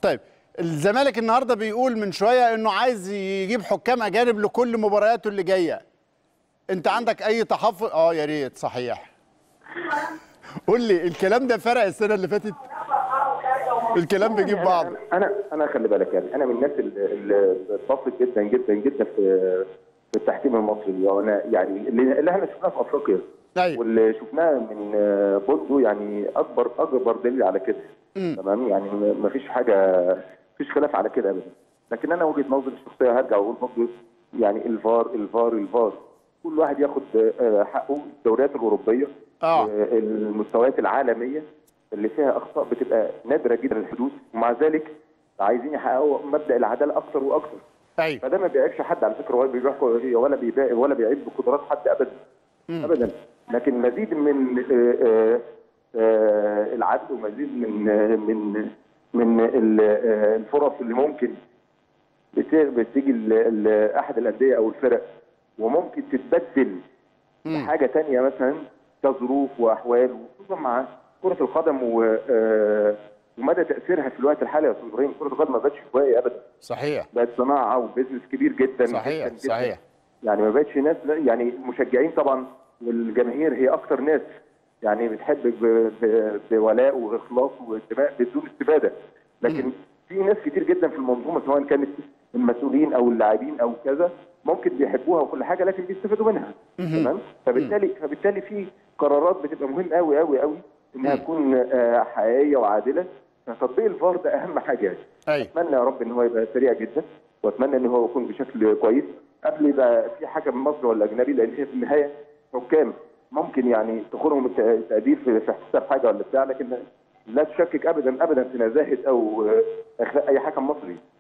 طيب الزمالك النهارده بيقول من شويه انه عايز يجيب حكام اجانب لكل مبارياته اللي جايه انت عندك اي تحفظ اه يا ريت صحيح قول لي الكلام ده فرق السنه اللي فاتت الكلام بيجيب بعض انا انا خلي بالك يعني انا من الناس اللي اللي بتفضل جدا جدا جدا في في التحكيم المصري وانا يعني اللي اللي احنا شفناه في افريقيا ايوه واللي شفناه من آه، بوندو يعني اكبر اكبر دليل على كده تمام يعني ما فيش حاجه فيش خلاف على كده ابدا لكن انا وجهه نظري الشخصيه هرجع واقول برضه يعني الفار الفار الفار كل واحد ياخد آه، حقه الدوريات الاوروبيه آه. آه، المستويات العالميه اللي فيها اخطاء بتبقى نادره جدا الحدوث ومع ذلك عايزين يحققوا مبدا العداله اكثر واكثر ايوه فده ما بيعيبش حد على فكره ولا بيحكم ولا بيبا- ولا بيعيب بقدرات حد ابدا ابدا لكن مزيد من آه، آه، آه، العدل ومزيد من آه، من من ال- آه، الفرص اللي ممكن بت- بتيجي ل- لاحد الانديه او الفرق وممكن تتبدل بحاجه تانية مثلا كظروف واحوال وخصوصا مع كره القدم و آه، ومدى تاثيرها في الوقت الحالي يا استاذ ابراهيم كره القدم ما بقتش هوايه ابدا صحيح بقت صناعه وبزنس كبير جدا صحيح جداً جداً. صحيح يعني ما بقتش ناس لا- يعني المشجعين طبعا والجماهير هي اكتر ناس يعني بتحب ب- ب- بولاء واخلاص وانتماء بدون استفاده لكن في ناس كتير جدا في المنظومه سواء كانت المسؤولين او اللاعبين او كذا ممكن بيحبوها وكل حاجه لكن بيستفادوا منها تمام فبالتالي فبالتالي في قرارات بتبقى مهمه قوي قوي قوي انها تكون آه، حقيقيه وعادله فتطبيق الفار ده اهم حاجه يعني ايوه اتمنى يا رب ان هو يبقى سريع جدا واتمنى ان هو يكون بشكل كويس قبل يبقى في حكم مصري ولا اجنبي لان هي في النهايه حكام ممكن يعني تخونهم الت- التقدير في في حساب حاجه ولا بتاع لكن لا تشكك ابدا ابدا في نزاهه او آه، اخلاق اي حكم مصري